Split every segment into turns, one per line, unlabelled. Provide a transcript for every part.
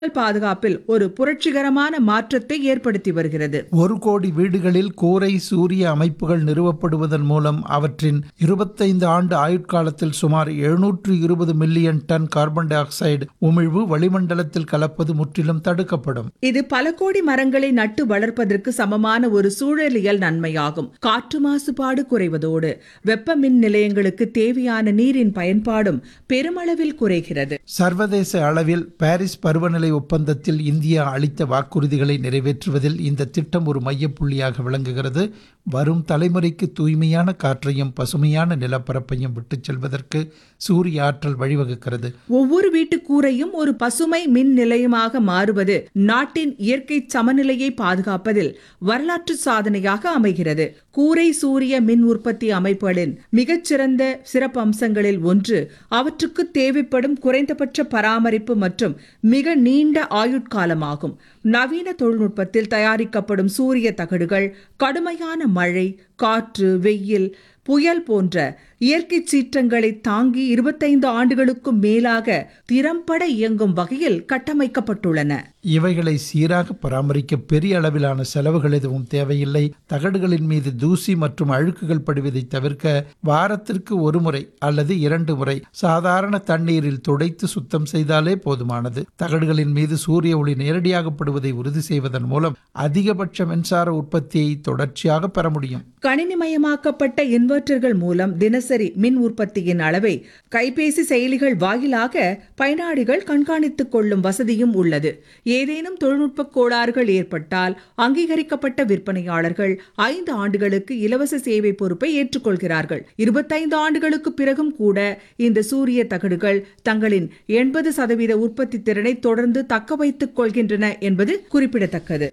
பாதுகாப்பில் ஒரு புரட்சிகரமான மாற்றத்தை ஏற்படுத்தி வருகிறது
ஒரு கோடி வீடுகளில் கூரை சூரிய அமைப்புகள் நிறுவப்படுவதன் மூலம் அவற்றின் இருபத்தைந்து ஆண்டு ஆயுட்காலத்தில் சுமார் எழுநூற்று இருபது million ton carbon dioxide உமிழ்வு வளிமண்டலத்தில் கலப்பது முற்றிலும் தடுக்கப்படும்
இது பல கோடி மரங்களை நட்டு வளர்ப்பதற்கு சமமான ஒரு சூழலியல் நன்மையாகும் காற்று மாசுபாடு குறைவதோடு வெப்ப மின் நிலையங்களுக்கு தேவையான நீரின் பயன்பாடும் பெருமளவில் குறைகிறது
சர்வதேச அளவில் பாரிஸ் பருவநிலை ஒப்பந்தத்தில் இந்தியா அளித்த வாக்குறுதிகளை நிறைவேற்றுவதில் இந்த திட்டம் ஒரு மையப்புள்ளியாக விளங்குகிறது வரும் தலைமுறைக்கு தூய்மையான காற்றையும் பசுமையான நிலப்பரப்பையும் விட்டுச் செல்வதற்கு சூரிய ஆற்றல் வழிவகுக்கிறது
ஒவ்வொரு வீட்டு கூரையும் ஒரு பசுமை மின் நிலையமாக மாறுவது நாட்டின் இயற்கை சமநிலையை பாதுகாப்பதில் வரலாற்று சாதனையாக அமைகிறது கூரை சூரிய மின் உற்பத்தி அமைப்புகளின் மிகச்சிறந்த சிறப்பம்சங்களில் ஒன்று அவற்றுக்கு தேவைப்படும் குறைந்தபட்ச பராமரிப்பு மற்றும் மிக நீண்ட ஆயுட்காலமாகும் நவீன தொழில்நுட்பத்தில் தயாரிக்கப்படும் சூரிய தகடுகள் கடுமையான மழை காற்று வெயில் புயல் போன்ற இயற்கை சீற்றங்களை தாங்கி இருபத்தைந்து ஆண்டுகளுக்கும் மேலாக திறம்பட இயங்கும் வகையில் கட்டமைக்கப்பட்டுள்ளன
இவைகளை சீராக பராமரிக்க பெரிய அளவிலான செலவுகள் எதுவும் தேவையில்லை தகடுகளின் மீது தூசி மற்றும் அழுக்குகள் படிவதை தவிர்க்க வாரத்திற்கு ஒரு முறை அல்லது இரண்டு முறை சாதாரண தண்ணீரில் துடைத்து சுத்தம் செய்தாலே போதுமானது தகடுகளின் மீது சூரிய ஒளி நேரடியாக படுவதை உறுதி செய்வதன் மூலம் அதிகபட்ச மின்சார உற்பத்தியை தொடர்ச்சியாக பெற முடியும்
கணினிமயமாக்கப்பட்ட இன்வெர்ட்டர்கள் மூலம் தினசரி மின் உற்பத்தியின் அளவை கைபேசி செயலிகள் வாயிலாக பயனாளிகள் கண்காணித்துக் கொள்ளும் வசதியும் உள்ளது ஏதேனும் தொழில்நுட்ப கோளாறுகள் ஏற்பட்டால் அங்கீகரிக்கப்பட்ட விற்பனையாளர்கள் ஐந்து ஆண்டுகளுக்கு இலவச சேவை பொறுப்பை ஏற்றுக்கொள்கிறார்கள் இருபத்தைந்து ஆண்டுகளுக்கு பிறகும் கூட இந்த சூரிய தகடுகள் தங்களின் எண்பது சதவீத உற்பத்தி திறனை தொடர்ந்து தக்க வைத்துக் கொள்கின்றன என்பது குறிப்பிடத்தக்கது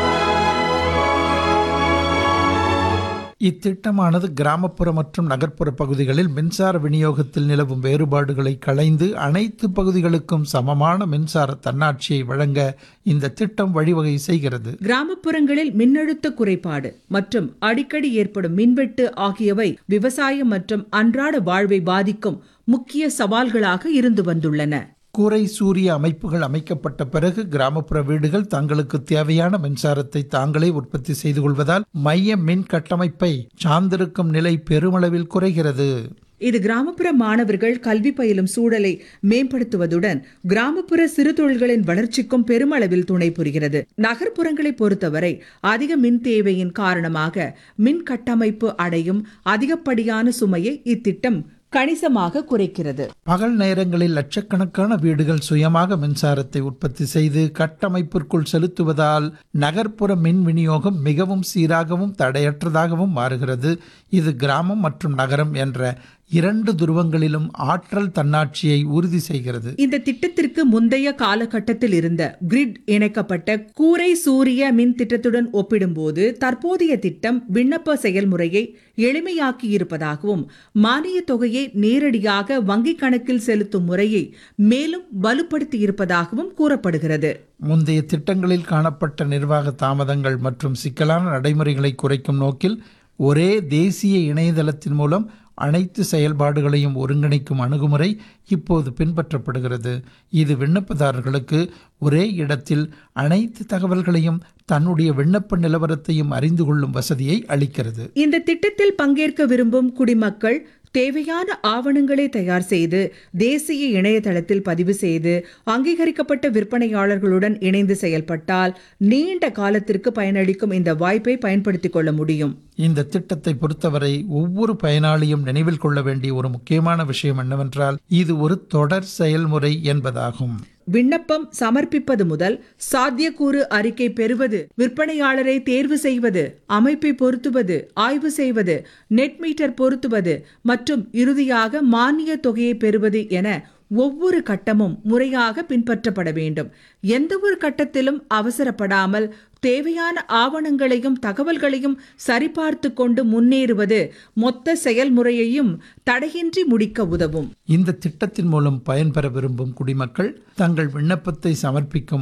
இத்திட்டமானது கிராமப்புற மற்றும் நகர்ப்புற பகுதிகளில் மின்சார விநியோகத்தில் நிலவும் வேறுபாடுகளை களைந்து அனைத்து பகுதிகளுக்கும் சமமான மின்சார தன்னாட்சியை வழங்க இந்த திட்டம் வழிவகை செய்கிறது
கிராமப்புறங்களில் மின்னழுத்த குறைபாடு மற்றும் அடிக்கடி ஏற்படும் மின்வெட்டு ஆகியவை விவசாயம் மற்றும் அன்றாட வாழ்வை பாதிக்கும் முக்கிய சவால்களாக இருந்து வந்துள்ளன
கூரை சூரிய அமைப்புகள் அமைக்கப்பட்ட பிறகு கிராமப்புற வீடுகள் தங்களுக்கு தேவையான மின்சாரத்தை தாங்களே உற்பத்தி செய்து கொள்வதால் மைய மின் கட்டமைப்பை சார்ந்திருக்கும் நிலை பெருமளவில் குறைகிறது
இது கிராமப்புற மாணவர்கள் கல்வி பயிலும் சூழலை மேம்படுத்துவதுடன் கிராமப்புற சிறு தொழில்களின் வளர்ச்சிக்கும் பெருமளவில் துணை புரிகிறது நகர்ப்புறங்களை பொறுத்தவரை அதிக மின் தேவையின் காரணமாக மின் கட்டமைப்பு அடையும் அதிகப்படியான சுமையை இத்திட்டம் கணிசமாக குறைக்கிறது
பகல் நேரங்களில் லட்சக்கணக்கான வீடுகள் சுயமாக மின்சாரத்தை உற்பத்தி செய்து கட்டமைப்பிற்குள் செலுத்துவதால் நகர்ப்புற மின் விநியோகம் மிகவும் சீராகவும் தடையற்றதாகவும் மாறுகிறது இது கிராமம் மற்றும் நகரம் என்ற இரண்டு துருவங்களிலும் ஆற்றல் தன்னாட்சியை உறுதி செய்கிறது
இந்த திட்டத்திற்கு முந்தைய காலகட்டத்தில் இருந்த கிரிட் இணைக்கப்பட்ட கூரை சூரிய மின் திட்டத்துடன் ஒப்பிடும்போது தற்போதைய திட்டம் விண்ணப்ப செயல்முறையை எளிமையாக்கி இருப்பதாகவும் மானிய தொகையை நேரடியாக வங்கிக் கணக்கில் செலுத்தும் முறையை மேலும் வலுப்படுத்தி இருப்பதாகவும் கூறப்படுகிறது
முந்தைய திட்டங்களில் காணப்பட்ட நிர்வாக தாமதங்கள் மற்றும் சிக்கலான நடைமுறைகளை குறைக்கும் நோக்கில் ஒரே தேசிய இணையதளத்தின் மூலம் அனைத்து செயல்பாடுகளையும் ஒருங்கிணைக்கும் அணுகுமுறை இப்போது பின்பற்றப்படுகிறது இது விண்ணப்பதாரர்களுக்கு ஒரே இடத்தில் அனைத்து தகவல்களையும் தன்னுடைய விண்ணப்ப நிலவரத்தையும் அறிந்து கொள்ளும் வசதியை அளிக்கிறது
இந்த திட்டத்தில் பங்கேற்க விரும்பும் குடிமக்கள் தேவையான ஆவணங்களை தயார் செய்து தேசிய இணையதளத்தில் பதிவு செய்து அங்கீகரிக்கப்பட்ட விற்பனையாளர்களுடன் இணைந்து செயல்பட்டால் நீண்ட காலத்திற்கு பயனளிக்கும் இந்த வாய்ப்பை பயன்படுத்திக் கொள்ள முடியும்
இந்த திட்டத்தை பொறுத்தவரை ஒவ்வொரு பயனாளியும் நினைவில் கொள்ள வேண்டிய ஒரு முக்கியமான விஷயம் என்னவென்றால் இது ஒரு தொடர் செயல்முறை என்பதாகும்
விண்ணப்பம் சமர்ப்பிப்பது முதல் சாத்தியக்கூறு அறிக்கை பெறுவது விற்பனையாளரை தேர்வு செய்வது அமைப்பை பொருத்துவது ஆய்வு செய்வது நெட் மீட்டர் பொருத்துவது மற்றும் இறுதியாக மானிய தொகையை பெறுவது என ஒவ்வொரு கட்டமும் முறையாக பின்பற்றப்பட வேண்டும் எந்த ஒரு கட்டத்திலும் அவசரப்படாமல் தேவையான ஆவணங்களையும் தகவல்களையும் சரிபார்த்து கொண்டு முன்னேறுவது மொத்த செயல்முறையையும் தடையின்றி முடிக்க உதவும்
இந்த திட்டத்தின் மூலம் பயன்பெற விரும்பும் குடிமக்கள் தங்கள் விண்ணப்பத்தை சமர்ப்பிக்கும் முன்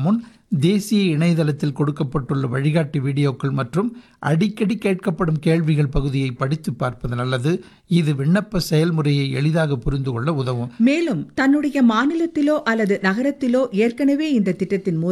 தேசிய இணையதளத்தில் கொடுக்கப்பட்டுள்ள வழிகாட்டி வீடியோக்கள் மற்றும் அடிக்கடி கேட்கப்படும் கேள்விகள் பகுதியை படித்து பார்ப்பது நல்லது இது விண்ணப்ப செயல்முறையை எளிதாக புரிந்து கொள்ள உதவும்
மேலும் தன்னுடைய மாநிலத்திலோ அல்லது நகரத்திலோ ஏற்கனவே இந்த திட்டத்தின் மூலம்